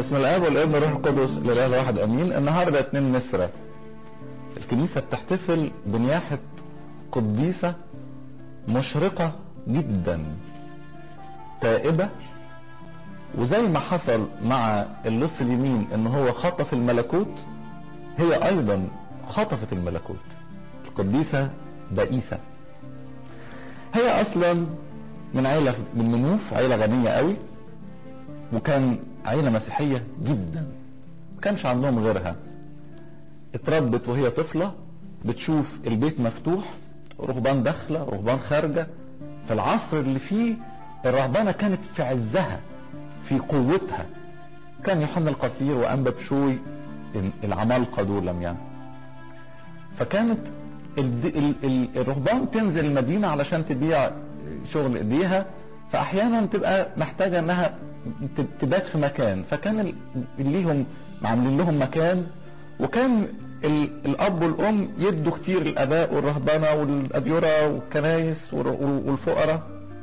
بسم الاب والابن والروح القدس الاله الواحد امين النهارده 2 مصر الكنيسه بتحتفل بنياحه قديسه مشرقه جدا تائبه وزي ما حصل مع اللص اليمين ان هو خطف الملكوت هي ايضا خطفت الملكوت القديسه بئيسه هي اصلا من عيله من منوف عيله غنيه قوي وكان عيله مسيحيه جدا ما كانش عندهم غيرها اتربت وهي طفله بتشوف البيت مفتوح رهبان داخله رهبان خارجه في العصر اللي فيه الرهبانه كانت في عزها في قوتها كان يوحنا القصير وانبا بشوي العمالقه دول يعني فكانت ال ال ال الرهبان تنزل المدينه علشان تبيع شغل ايديها فاحيانا تبقى محتاجه انها تبات في مكان فكان ليهم عاملين لهم مكان وكان الاب والام يدوا كتير الاباء والرهبنه والاديره والكنايس والفقراء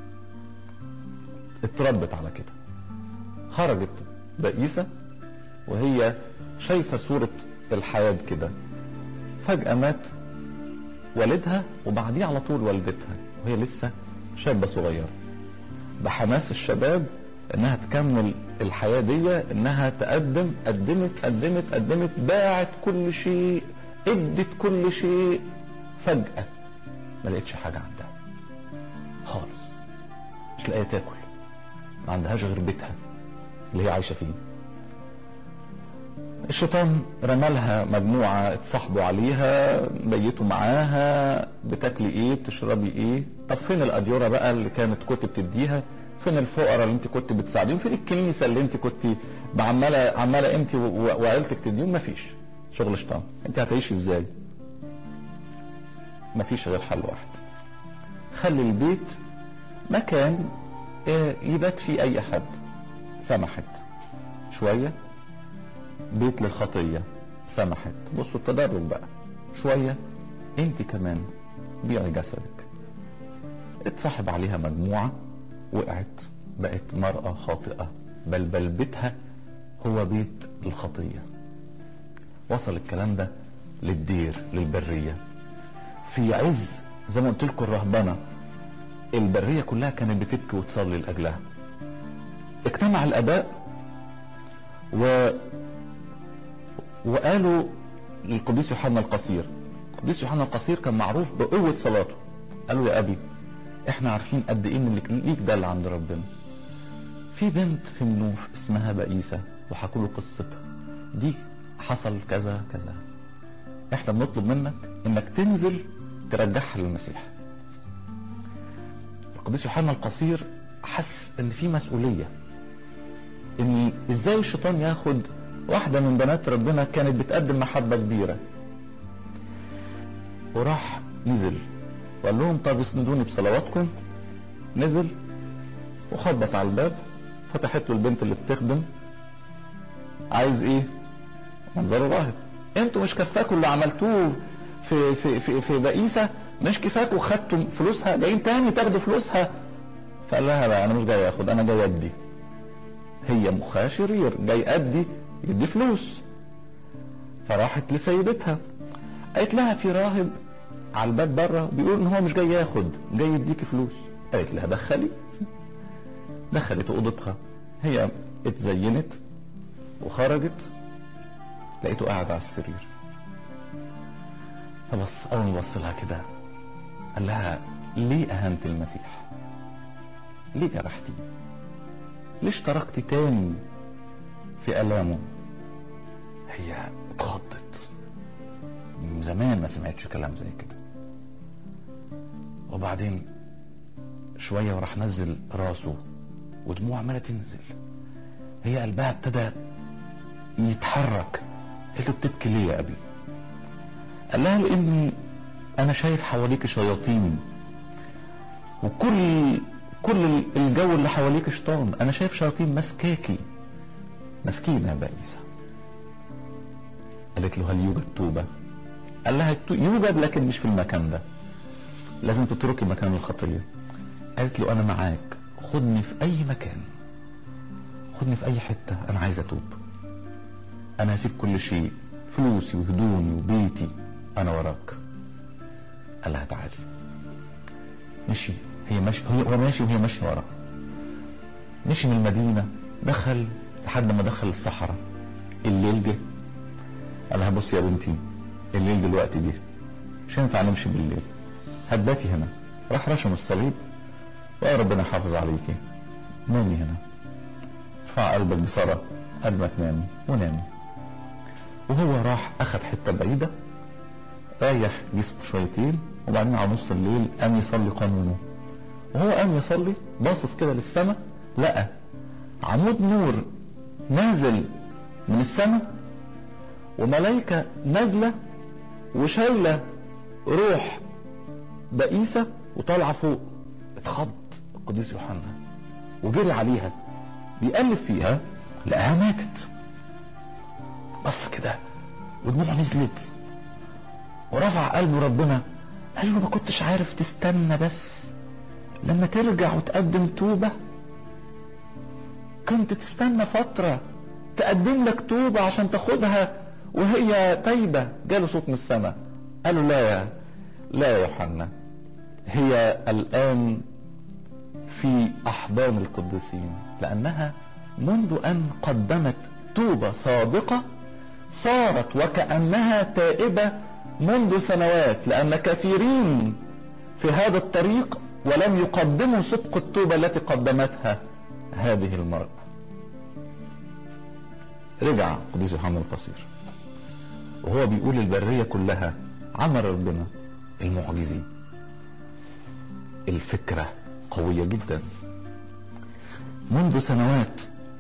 اتربت على كده خرجت بئيسه وهي شايفه صوره الحياه كده فجاه مات والدها وبعديه على طول والدتها وهي لسه شابه صغيره بحماس الشباب انها تكمل الحياه دي انها تقدم قدمت قدمت قدمت باعت كل شيء ادت كل شيء فجاه ما لقيتش حاجه عندها خالص مش لاقيه تاكل ما عندهاش غير بيتها اللي هي عايشه فيه الشيطان رمالها مجموعة اتصاحبوا عليها بيتوا معاها بتاكلي ايه بتشربي ايه طب فين الأديرة بقى اللي كانت كنت بتديها فين الفقراء اللي انت كنت بتساعديهم فين الكنيسة اللي انت كنت عمالة عمالة انت وعيلتك تديهم مفيش شغل شيطان انت هتعيشي ازاي مفيش غير حل واحد خلي البيت مكان يبات فيه اي حد سمحت شويه بيت للخطية سمحت بصوا التدرج بقى شوية انت كمان بيعي جسدك اتصاحب عليها مجموعة وقعت بقت مرأة خاطئة بل بل بيتها هو بيت الخطية وصل الكلام ده للدير للبرية في عز زي ما قلت لكم الرهبنة البرية كلها كانت بتبكي وتصلي لأجلها اجتمع الآباء و وقالوا للقديس يوحنا القصير القديس يوحنا القصير كان معروف بقوة صلاته قالوا يا أبي احنا عارفين قد ايه من ليك ده اللي عند ربنا في بنت في منوف اسمها بئيسة وحكوا له قصتها دي حصل كذا كذا احنا بنطلب منك انك تنزل ترجعها للمسيح القديس يوحنا القصير حس ان في مسؤولية ان ازاي الشيطان ياخد واحدة من بنات ربنا كانت بتقدم محبة كبيرة وراح نزل وقال لهم طب اسندوني بصلواتكم نزل وخبط على الباب فتحت له البنت اللي بتخدم عايز ايه منظره راهب انتوا مش كفاكوا اللي عملتوه في في في في بئيسه مش كفاكوا خدتوا فلوسها جايين تاني تاخدوا فلوسها فقال لها لا انا مش جاي اخد انا جاي ادي هي مخها شرير جاي ادي يدي فلوس فراحت لسيدتها قالت لها في راهب على الباب بره بيقول ان هو مش جاي ياخد جاي يديكي فلوس قالت لها دخلي دخلت اوضتها هي اتزينت وخرجت لقيته قاعد على السرير فبص اول ما بص لها كده قال لها ليه اهنت المسيح ليه جرحتي ليه اشتركتي تاني في الامه هي اتخضت من زمان ما سمعتش كلام زي كده وبعدين شوية وراح نزل راسه ودموع عمالة تنزل هي قلبها ابتدى يتحرك قلت له بتبكي ليه يا أبي قال لها لأني أنا شايف حواليك شياطين وكل كل الجو اللي حواليك شيطان أنا شايف شياطين ماسكاكي مسكينة يا بائسة قالت له هل يوجد توبة قال لها يوجد لكن مش في المكان ده لازم تتركي مكان الخطية قالت له أنا معاك خدني في أي مكان خدني في أي حتة أنا عايز أتوب انا هسيب كل شيء فلوسي وهدومي وبيتي انا وراك قال لها تعالي مشي هي ماشي هو ماشي وهي ماشيه وراه مشي من المدينه دخل لحد ما دخل الصحراء الليل جه قال لها بصي يا بنتي الليل دلوقتي جه مش هينفع نمشي بالليل هتباتي هنا راح رشم الصليب وقال ربنا يحافظ عليكي نامي هنا ارفع قلبك بصلاة قبل ما تنامي ونامي وهو راح اخد حته بعيده ريح جسمه شويتين وبعدين على نص الليل قام يصلي قانونه وهو قام يصلي باصص كده للسماء لقى عمود نور نازل من السماء وملائكة نازلة وشايلة روح بئيسة وطالعة فوق اتخض القديس يوحنا وجري عليها بيقلب فيها لقاها ماتت بص كده ودموعه نزلت ورفع قلبه ربنا قال له ما كنتش عارف تستنى بس لما ترجع وتقدم توبة كنت تستنى فترة تقدم لك توبة عشان تاخدها وهي تايبة جاله صوت من السماء قال له لا يا لا يا يوحنا هي الآن في أحضان القديسين لأنها منذ أن قدمت توبة صادقة صارت وكأنها تائبة منذ سنوات لأن كثيرين في هذا الطريق ولم يقدموا صدق التوبة التي قدمتها هذه المرأة رجع قديس يوحنا القصير وهو بيقول البرية كلها عمل ربنا المعجزي الفكرة قوية جدا منذ سنوات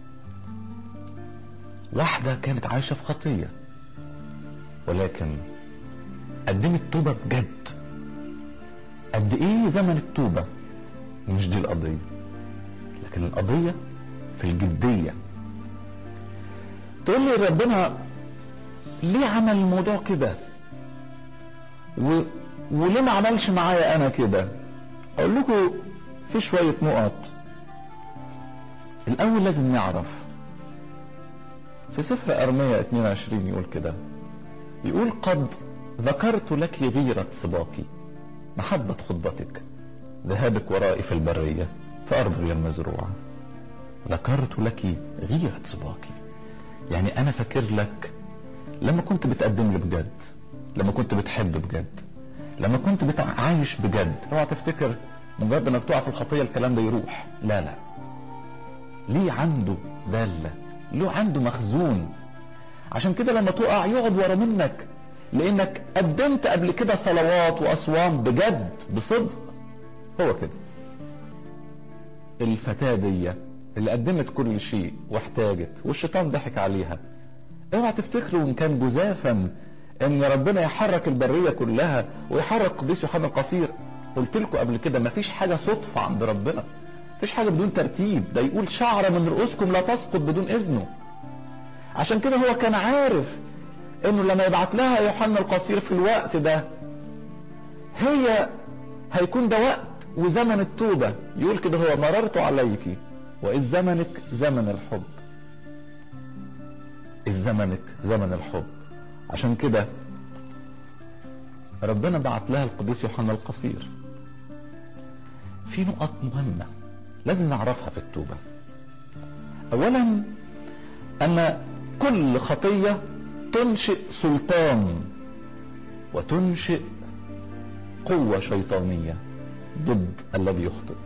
واحدة كانت عايشة في خطية ولكن قدمت توبة بجد قد ايه زمن التوبة مش دي القضية لكن القضية في الجدية تقول لي ربنا ليه عمل الموضوع كده و... وليه ما عملش معايا انا كده اقول لكم في شوية نقط الاول لازم نعرف في سفر ارميا 22 يقول كده يقول قد ذكرت لك غيرة صباكي محبة خطبتك ذهابك ورائي في البرية في أرض غير مزروعة ذكرت لك غيرة صباكي يعني أنا فاكر لك لما كنت بتقدم لي بجد لما كنت بتحب بجد لما كنت بتعايش بجد اوعى تفتكر مجرد انك تقع في الخطيه الكلام ده يروح لا لا ليه عنده داله له عنده مخزون عشان كده لما تقع يقعد ورا منك لانك قدمت قبل كده صلوات واصوام بجد بصدق هو كده الفتاه دي اللي قدمت كل شيء واحتاجت والشيطان ضحك عليها اوعى تفتكروا ان كان جزافا ان ربنا يحرك البريه كلها ويحرك قديس يوحنا القصير قلت لكم قبل كده مفيش حاجه صدفه عند ربنا مفيش حاجه بدون ترتيب ده يقول شعره من رؤوسكم لا تسقط بدون اذنه عشان كده هو كان عارف انه لما يبعت لها يوحنا القصير في الوقت ده هي هيكون ده وقت وزمن التوبه يقول كده هو مررت عليك واذ زمنك زمن الحب زمنك زمن الحب عشان كده ربنا بعت لها القديس يوحنا القصير في نقط مهمة لازم نعرفها في التوبة أولا أن كل خطية تنشئ سلطان وتنشئ قوة شيطانية ضد الذي يخطئ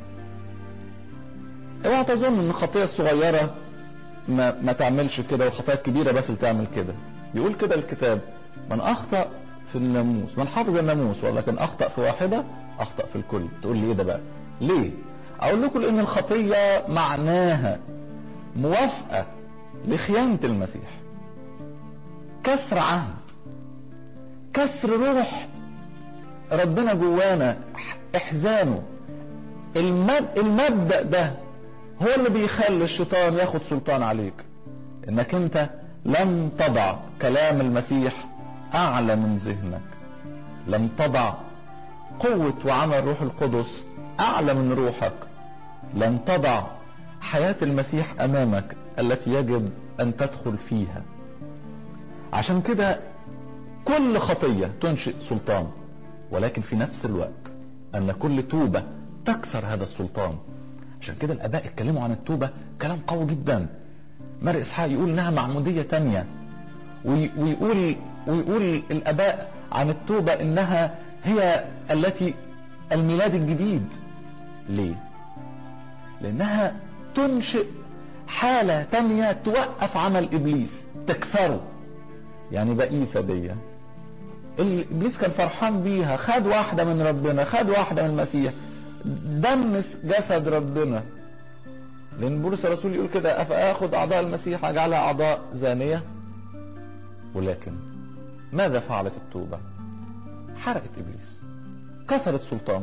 اوعى تظن ان الخطية الصغيرة ما, ما تعملش كده والخطايا الكبيرة بس اللي تعمل كده بيقول كده الكتاب من اخطأ في الناموس من حافظ الناموس ولكن اخطأ في واحدة اخطأ في الكل تقول لي ايه ده بقى ليه اقول لكم لان الخطية معناها موافقة لخيانة المسيح كسر عهد كسر روح ربنا جوانا احزانه المبدأ ده هو اللي بيخلي الشيطان ياخد سلطان عليك انك انت لم تضع كلام المسيح اعلى من ذهنك لم تضع قوة وعمل روح القدس اعلى من روحك لم تضع حياة المسيح امامك التي يجب ان تدخل فيها عشان كده كل خطية تنشئ سلطان ولكن في نفس الوقت أن كل توبة تكسر هذا السلطان عشان كده الآباء اتكلموا عن التوبة كلام قوي جدا مر إسحاق يقول إنها معمودية تانية ويقول ويقول الآباء عن التوبة إنها هي التي الميلاد الجديد ليه؟ لأنها تنشئ حالة تانية توقف عمل إبليس تكسره يعني بقيسة دي ابليس كان فرحان بيها خد واحده من ربنا خد واحده من المسيح دنس جسد ربنا لان بولس الرسول يقول كده افاخذ اعضاء المسيح اجعلها اعضاء زانيه ولكن ماذا فعلت التوبه حرقت ابليس كسرت سلطانه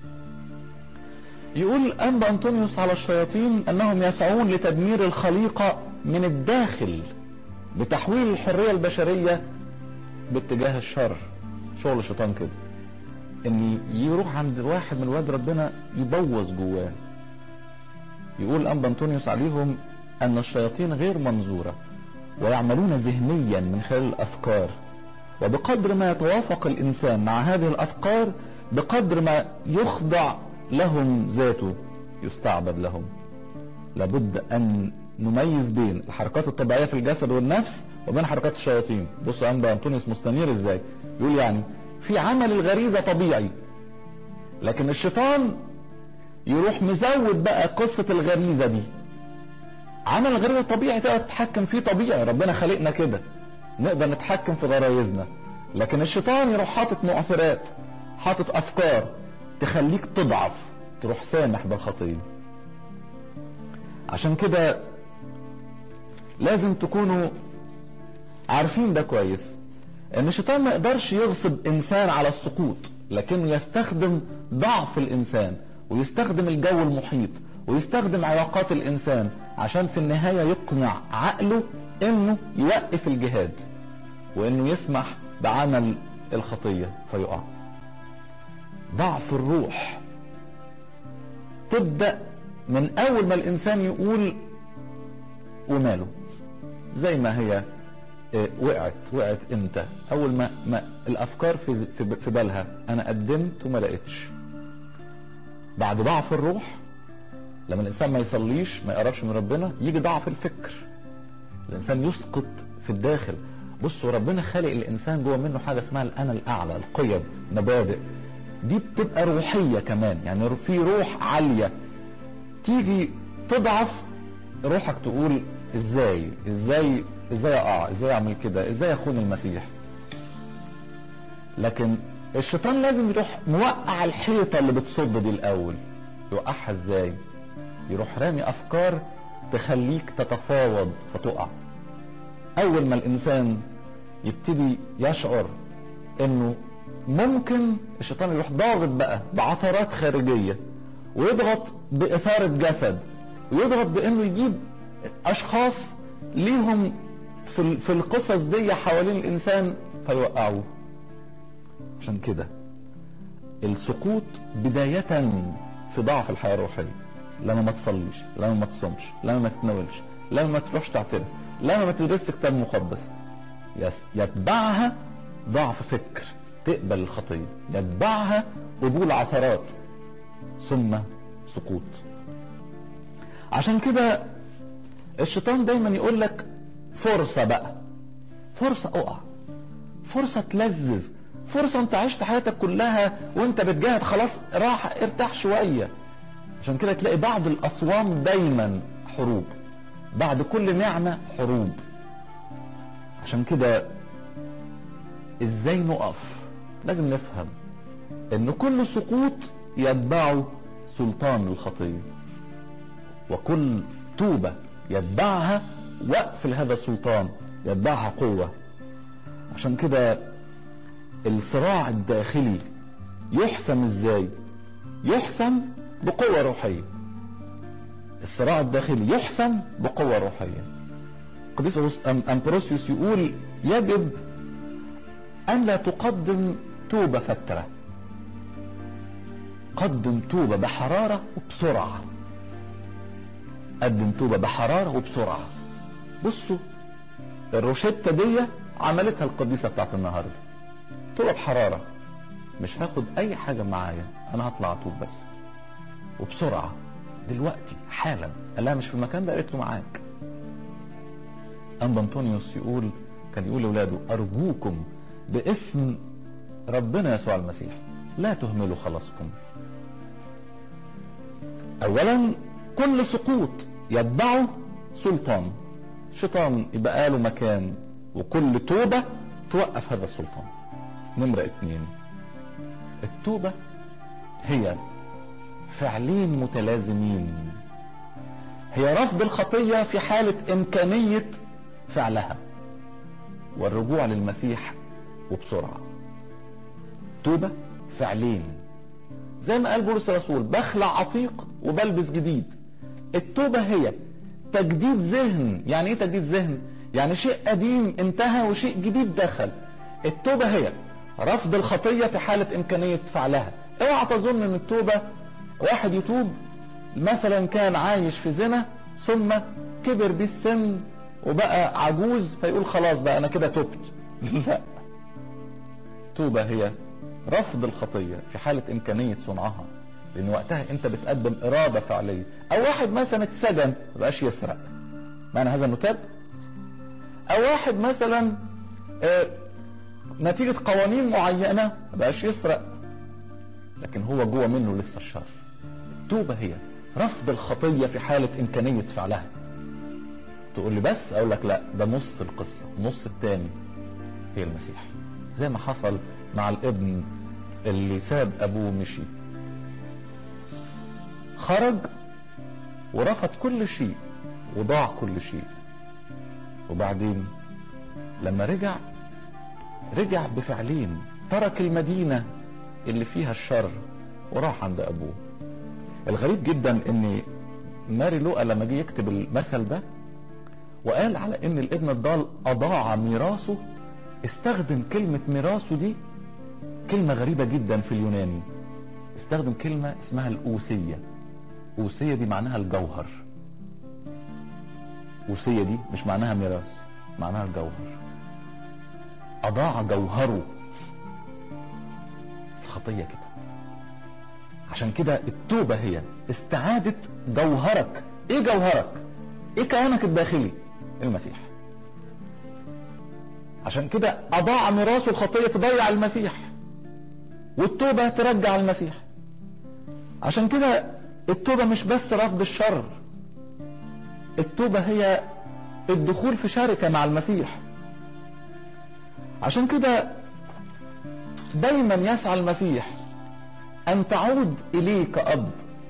يقول انبا انطونيوس على الشياطين انهم يسعون لتدمير الخليقه من الداخل بتحويل الحريه البشريه باتجاه الشر شغل الشيطان كده ان يروح عند واحد من ولاد ربنا يبوظ جواه يقول انبا انطونيوس عليهم ان الشياطين غير منظوره ويعملون ذهنيا من خلال الافكار وبقدر ما يتوافق الانسان مع هذه الافكار بقدر ما يخضع لهم ذاته يستعبد لهم لابد ان نميز بين الحركات الطبيعيه في الجسد والنفس وبين حركات الشياطين بصوا انبا انطونيوس مستنير ازاي يقول يعني في عمل الغريزه طبيعي لكن الشيطان يروح مزود بقى قصه الغريزه دي عمل الغريزه طبيعي تقدر تتحكم فيه طبيعي ربنا خلقنا كده نقدر نتحكم في غرايزنا لكن الشيطان يروح حاطط مؤثرات حاطط افكار تخليك تضعف تروح سامح بالخطيه عشان كده لازم تكونوا عارفين ده كويس ان الشيطان ما يقدرش يغصب انسان على السقوط لكنه يستخدم ضعف الانسان ويستخدم الجو المحيط ويستخدم علاقات الانسان عشان في النهايه يقنع عقله انه يوقف الجهاد وانه يسمح بعمل الخطيه فيقع ضعف الروح تبدا من اول ما الانسان يقول وماله زي ما هي وقعت وقعت امتى اول ما, ما الافكار في في بالها انا قدمت وما لقيتش بعد ضعف الروح لما الانسان ما يصليش ما يقربش من ربنا يجي ضعف الفكر الانسان يسقط في الداخل بصوا ربنا خالق الانسان جوه منه حاجه اسمها الانا الاعلى القيم مبادئ دي بتبقى روحيه كمان يعني في روح عاليه تيجي تضعف روحك تقول ازاي ازاي ازاي اقع ازاي اعمل كده ازاي اخون المسيح لكن الشيطان لازم يروح موقع الحيطه اللي بتصد دي الاول يوقعها ازاي يروح رامي افكار تخليك تتفاوض فتقع اول ما الانسان يبتدي يشعر انه ممكن الشيطان يروح ضاغط بقى بعثرات خارجيه ويضغط باثاره جسد ويضغط بانه يجيب اشخاص ليهم في في القصص دي حوالين الانسان فيوقعوه عشان كده السقوط بداية في ضعف الحياة الروحية لما ما تصليش لما ما تصومش لما ما تتناولش لما ما تروحش تعترف لما ما تدرسش كتاب مقدس يتبعها ضعف فكر تقبل الخطية يتبعها قبول عثرات ثم سقوط عشان كده الشيطان دايما يقول لك فرصة بقى فرصة اقع فرصة تلذذ فرصة انت عشت حياتك كلها وانت بتجاهد خلاص راح ارتاح شوية عشان كده تلاقي بعض الاصوام دايما حروب بعد كل نعمة حروب عشان كده ازاي نقف لازم نفهم ان كل سقوط يتبعه سلطان الخطيه وكل توبه يتبعها وقف لهذا السلطان يتبعها قوه عشان كده الصراع الداخلي يحسم ازاي يحسم بقوه روحيه الصراع الداخلي يحسم بقوه روحيه قديس امبروسيوس يقول يجب ان لا تقدم توبه فتره قدم توبه بحراره وبسرعه قدم توبه بحراره وبسرعه بصوا الروشته دي عملتها القديسة بتاعت النهاردة توبة بحرارة مش هاخد اي حاجة معايا انا هطلع اطوب بس وبسرعة دلوقتي حالا قال لها مش في المكان ده قالت له معاك أنبا أنطونيوس يقول كان يقول لأولاده أرجوكم باسم ربنا يسوع المسيح لا تهملوا خلاصكم أولا كل سقوط يتبعه سلطان شيطان يبقى له مكان وكل توبة توقف هذا السلطان نمرة اتنين التوبة هي فعلين متلازمين هي رفض الخطية في حالة إمكانية فعلها والرجوع للمسيح وبسرعة توبة فعلين زي ما قال بولس الرسول بخلع عتيق وبلبس جديد التوبة هي تجديد ذهن يعني ايه تجديد ذهن يعني شيء قديم انتهى وشيء جديد دخل التوبة هي رفض الخطية في حالة إمكانية فعلها اوعى تظن ان التوبة واحد يتوب مثلا كان عايش في زنا ثم كبر بيه السن وبقى عجوز فيقول خلاص بقى انا كده تبت لا توبة هي رفض الخطية في حالة امكانية صنعها لان وقتها انت بتقدم ارادة فعلية او واحد مثلا اتسجن مبقاش يسرق معنى هذا انه تاب او واحد مثلا آه نتيجة قوانين معينة مبقاش يسرق لكن هو جوه منه لسه الشر التوبة هي رفض الخطية في حالة إمكانية فعلها تقول لي بس أقول لك لا ده نص القصة النص الثاني هي المسيح زي ما حصل مع الابن اللي ساب أبوه مشي خرج ورفض كل شيء وضاع كل شيء وبعدين لما رجع رجع بفعلين ترك المدينة اللي فيها الشر وراح عند أبوه الغريب جدا ان ماري لوقا لما جه يكتب المثل ده وقال على ان الابن الضال اضاع ميراثه استخدم كلمة ميراثه دي كلمة غريبة جدا في اليوناني استخدم كلمة اسمها الأوسية أوسية دي معناها الجوهر أوسية دي مش معناها ميراث معناها الجوهر أضاع جوهره الخطية كده عشان كده التوبة هي استعادة جوهرك ايه جوهرك ايه كيانك الداخلي المسيح عشان كده اضاع ميراث الخطية تضيع المسيح والتوبة ترجع المسيح عشان كده التوبة مش بس رفض الشر التوبة هي الدخول في شركة مع المسيح عشان كده دايما يسعى المسيح أن تعود إليه كأب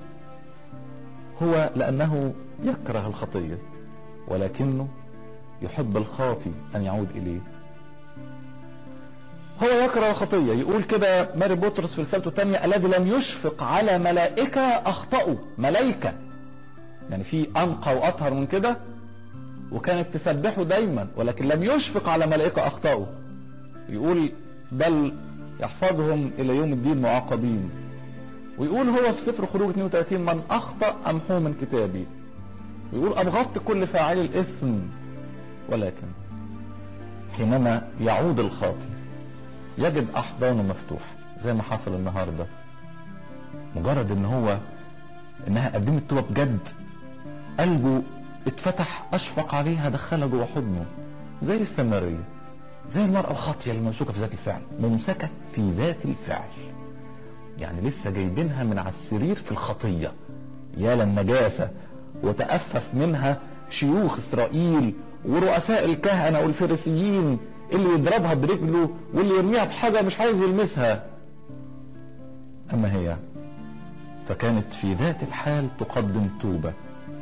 هو لأنه يكره الخطية ولكنه يحب الخاطي أن يعود إليه هو يكره الخطية يقول كده ماري بطرس في رسالته الثانية الذي لم يشفق على ملائكة أخطأوا ملائكة يعني في أنقى وأطهر من كده وكانت تسبحه دايما ولكن لم يشفق على ملائكة أخطأوا يقول بل يحفظهم إلى يوم الدين معاقبين ويقول هو في سفر خروج 32 من أخطأ أمحوه من كتابي ويقول أبغضت كل فاعل الإثم ولكن حينما يعود الخاطي يجد أحضانه مفتوحة زي ما حصل النهاردة مجرد ان هو انها قدمت توبة بجد قلبه اتفتح اشفق عليها دخلها جوه حضنه زي السمارية زي المرأة الخاطية اللي ممسوكة في ذات الفعل ممسكة في ذات الفعل يعني لسه جايبينها من على السرير في الخطية يا للنجاسة وتأفف منها شيوخ إسرائيل ورؤساء الكهنة والفريسيين اللي يضربها برجله واللي يرميها بحاجة مش عايز يلمسها أما هي فكانت في ذات الحال تقدم توبة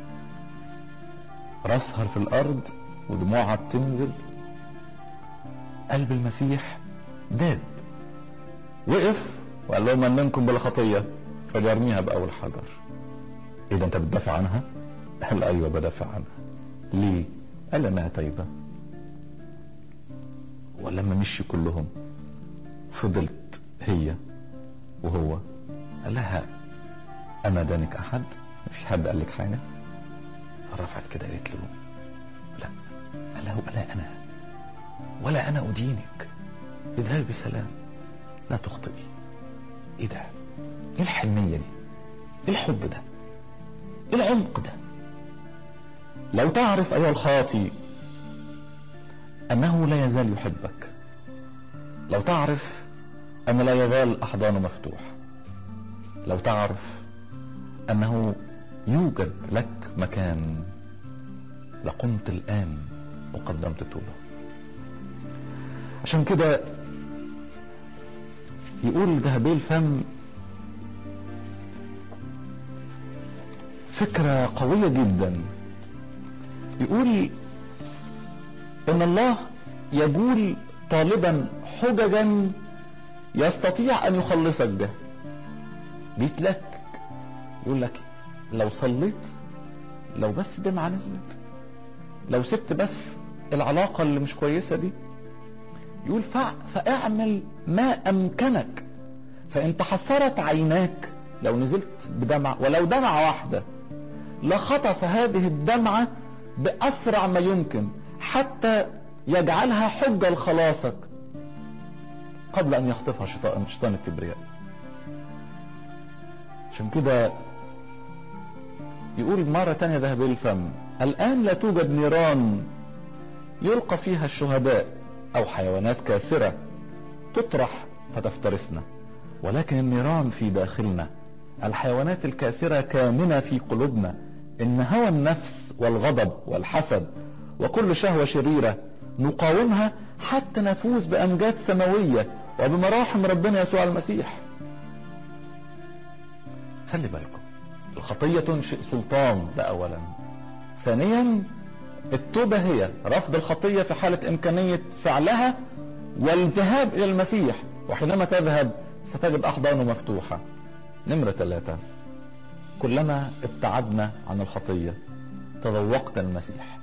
راسها في الأرض ودموعها بتنزل قلب المسيح داب وقف وقال لهم من منكم بلا خطية فليرميها بأول حجر إيه ده أنت بتدافع عنها؟ قال أيوه بدافع عنها ليه؟ قال انها تايبة ولما مشي كلهم فضلت هي وهو قال لها أما دانك أحد؟ مفيش حد قال لك حاجة؟ رفعت كده قالت له لا قال له لا أنا ولا انا ادينك اذهبي بسلام لا تخطئي ايه ده ايه الحنيه دي ايه الحب ده ايه العمق ده لو تعرف ايها الخاطي انه لا يزال يحبك لو تعرف ان لا يزال احضانه مفتوحه لو تعرف انه يوجد لك مكان لقمت الان وقدمت توبه عشان كده يقول ذهبي الفم فكرة قوية جدا يقول ان الله يقول طالبا حججا يستطيع ان يخلصك بها بيتلك يقول لك لو صليت لو بس دمعة نزلت لو سبت بس العلاقة اللي مش كويسة دي يقول فاعمل ما امكنك فان تحسرت عيناك لو نزلت بدمع ولو دمعة واحدة لخطف هذه الدمعة بأسرع ما يمكن حتى يجعلها حجة لخلاصك قبل أن يخطفها شيطان شيطان الكبرياء عشان كده يقول مرة تانية ذهبي الفم الآن لا توجد نيران يلقى فيها الشهداء أو حيوانات كاسرة تطرح فتفترسنا ولكن النيران في داخلنا الحيوانات الكاسرة كامنة في قلوبنا إن هوى النفس والغضب والحسد وكل شهوة شريرة نقاومها حتى نفوز بأمجاد سماوية وبمراحم ربنا يسوع المسيح خلي بالكم الخطية تنشئ سلطان ده أولا ثانيا التوبة هي رفض الخطية في حالة إمكانية فعلها والذهاب إلى المسيح وحينما تذهب ستجد أحضانه مفتوحة نمرة ثلاثة كلما ابتعدنا عن الخطية تذوقت المسيح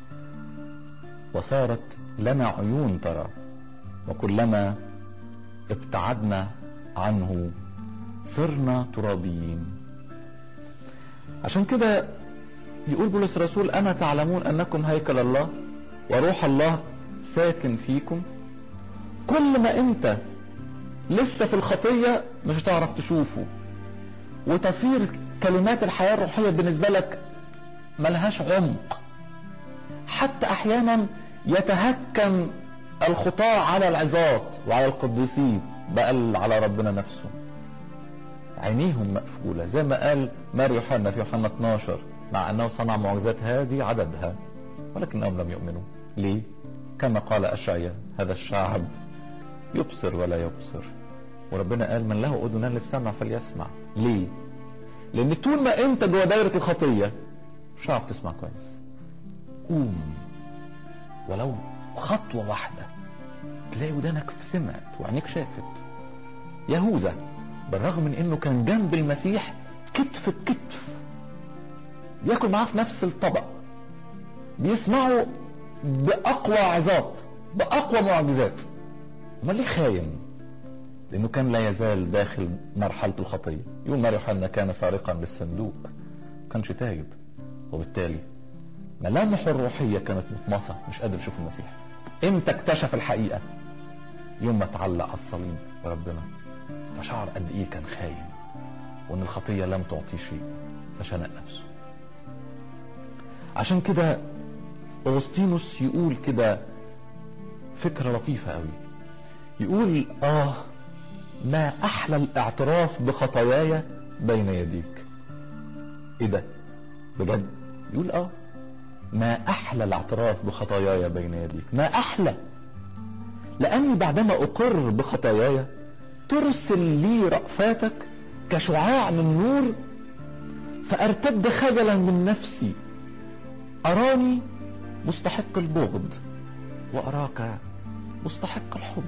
وصارت لنا عيون ترى وكلما ابتعدنا عنه صرنا ترابيين عشان كده يقول بولس الرسول أنا تعلمون أنكم هيكل الله وروح الله ساكن فيكم كل ما أنت لسه في الخطية مش هتعرف تشوفه وتصير كلمات الحياة الروحية بالنسبة لك ملهاش عمق حتى أحيانا يتهكم الخطاة على العظات وعلى القديسين بل على ربنا نفسه عينيهم مقفولة زي ما قال مار يوحنا في يوحنا 12 مع أنه صنع معجزات هذه عددها ولكنهم لم يؤمنوا ليه؟ كما قال أشعيا هذا الشعب يبصر ولا يبصر وربنا قال من له أذنان للسمع فليسمع ليه؟ لأن طول ما أنت جوه دايرة الخطية مش هتعرف تسمع كويس قوم ولو خطوة واحدة تلاقي ودانك سمعت وعينيك شافت يهوذا بالرغم من انه كان جنب المسيح كتف بكتف بياكل معاه في نفس الطبق بيسمعوا باقوى عظات باقوى معجزات امال ليه خاين لانه كان لا يزال داخل مرحله الخطيه يقول مار يوحنا كان سارقا بالصندوق كانش تايب وبالتالي ملامحه الروحيه كانت مطمسه مش قادر يشوف المسيح امتى اكتشف الحقيقه يوم ما اتعلق على الصليب بربنا فشعر قد ايه كان خاين وان الخطيه لم تعطيه شيء فشنق نفسه عشان كده اغسطينوس يقول كده فكره لطيفه قوي يقول اه ما احلى الاعتراف بخطاياي بين يديك ايه ده بجد يقول اه ما احلى الاعتراف بخطاياي بين يديك ما احلى لاني بعدما اقر بخطاياي ترسل لي رأفاتك كشعاع من نور فارتد خجلا من نفسي اراني مستحق البغض واراك مستحق الحب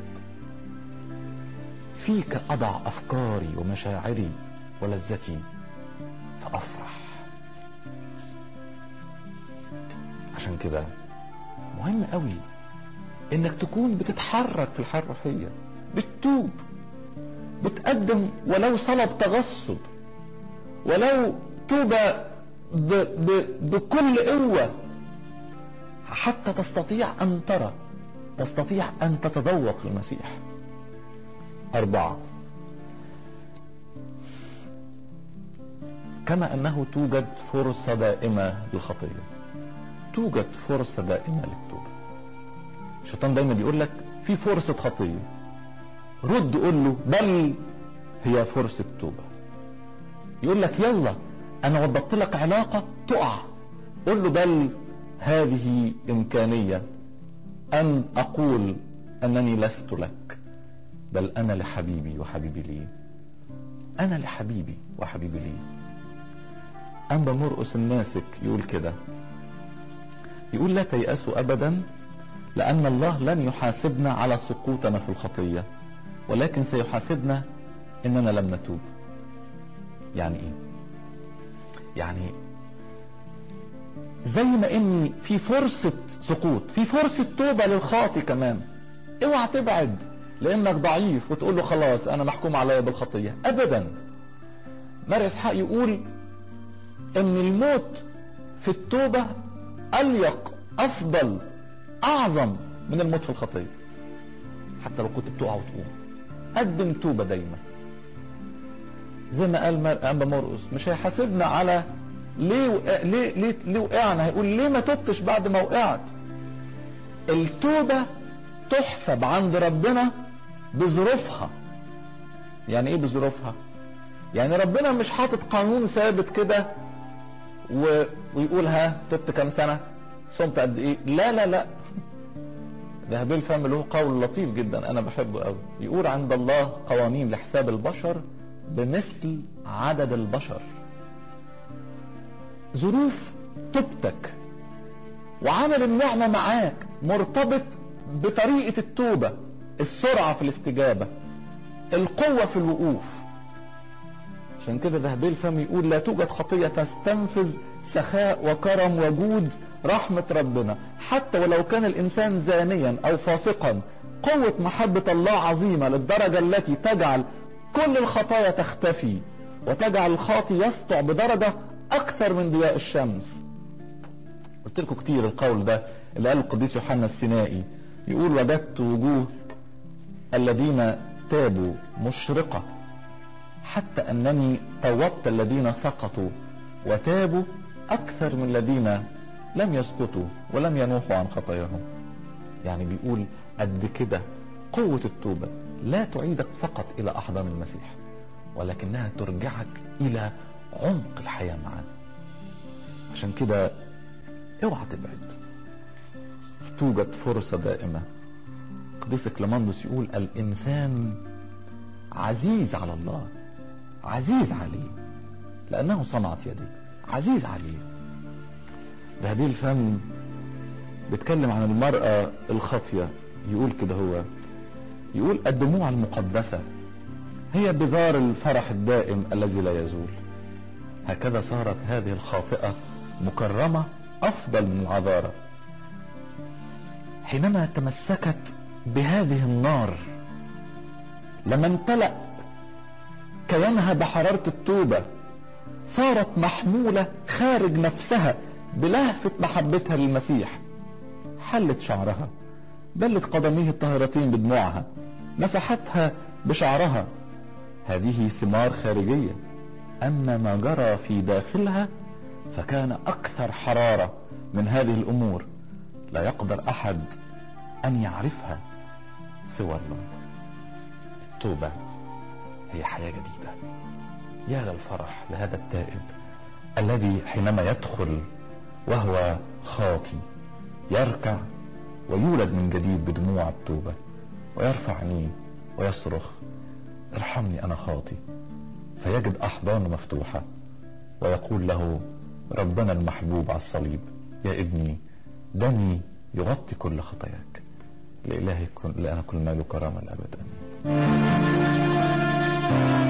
فيك اضع افكاري ومشاعري ولذتي فافرح عشان كده مهم قوي انك تكون بتتحرك في الحياه الروحيه بتتوب بتقدم ولو صلب تغصب ولو توبه ب ب بكل قوه حتى تستطيع ان ترى تستطيع أن تتذوق المسيح أربعة كما أنه توجد فرصة دائمة للخطية توجد فرصة دائمة للتوبة الشيطان دايما بيقول لك في فرصة خطية رد قول له بل هي فرصة توبة يقول لك يلا انا وضبط لك علاقة تقع قول له بل هذه امكانية ان اقول انني لست لك بل انا لحبيبي وحبيبي لي انا لحبيبي وحبيبي لي انبا مرقس الناسك يقول كده يقول لا تيأسوا ابدا لان الله لن يحاسبنا على سقوطنا في الخطية ولكن سيحاسبنا اننا لم نتوب يعني ايه يعني زي ما اني في فرصة سقوط في فرصة توبة للخاطي كمان اوعى تبعد لانك ضعيف وتقول له خلاص انا محكوم عليا بالخطية ابدا مار اسحاق يقول ان الموت في التوبة اليق افضل اعظم من الموت في الخطية حتى لو كنت بتقع وتقوم قدم توبة دايما زي ما قال انبا مرقس مش هيحاسبنا على ليه وقع ليه ليه ليه وقعنا هيقول ليه ما تبتش بعد ما وقعت التوبة تحسب عند ربنا بظروفها يعني ايه بظروفها يعني ربنا مش حاطط قانون ثابت كده و... ويقول ها تبت كام سنة صمت قد ايه لا لا لا ده هابيل فهم له قول لطيف جدا انا بحبه قوي يقول عند الله قوانين لحساب البشر بمثل عدد البشر ظروف توبتك وعمل النعمة معاك مرتبط بطريقة التوبة السرعة في الاستجابة القوة في الوقوف عشان كده ذهبيل فم يقول لا توجد خطية تستنفذ سخاء وكرم وجود رحمة ربنا حتى ولو كان الإنسان زانيا أو فاسقا قوة محبة الله عظيمة للدرجة التي تجعل كل الخطايا تختفي وتجعل الخاطي يسطع بدرجة أكثر من ضياء الشمس قلت لكم كتير القول ده اللي قاله القديس يوحنا السينائي يقول وجدت وجوه الذين تابوا مشرقة حتى أنني طوبت الذين سقطوا وتابوا أكثر من الذين لم يسقطوا ولم ينوحوا عن خطاياهم يعني بيقول قد كده قوة التوبة لا تعيدك فقط إلى أحضان المسيح ولكنها ترجعك إلى عمق الحياة معاه عشان كده اوعى تبعد توجد فرصة دائمة قديس كليماندوس يقول الإنسان عزيز على الله عزيز عليه لأنه صنعت يديه عزيز عليه ذهبي الفم بيتكلم عن المرأة الخاطية يقول كده هو يقول الدموع المقدسة هي بذار الفرح الدائم الذي لا يزول هكذا صارت هذه الخاطئة مكرمة أفضل من العذارة حينما تمسكت بهذه النار لما امتلأ كيانها بحرارة التوبة صارت محمولة خارج نفسها بلهفة محبتها للمسيح حلت شعرها بلت قدميه الطاهرتين بدموعها مسحتها بشعرها هذه ثمار خارجية أما ما جرى في داخلها فكان أكثر حرارة من هذه الأمور لا يقدر أحد أن يعرفها سوى الله التوبة هي حياة جديدة يا للفرح لهذا التائب الذي حينما يدخل وهو خاطي يركع ويولد من جديد بدموع التوبة ويرفع عينيه ويصرخ ارحمني أنا خاطي فيجد أحضانه مفتوحة ويقول له ربنا المحبوب على الصليب يا ابني دمي يغطي كل خطاياك لإله كل, لإله كل مال وكرامة الأبد آمين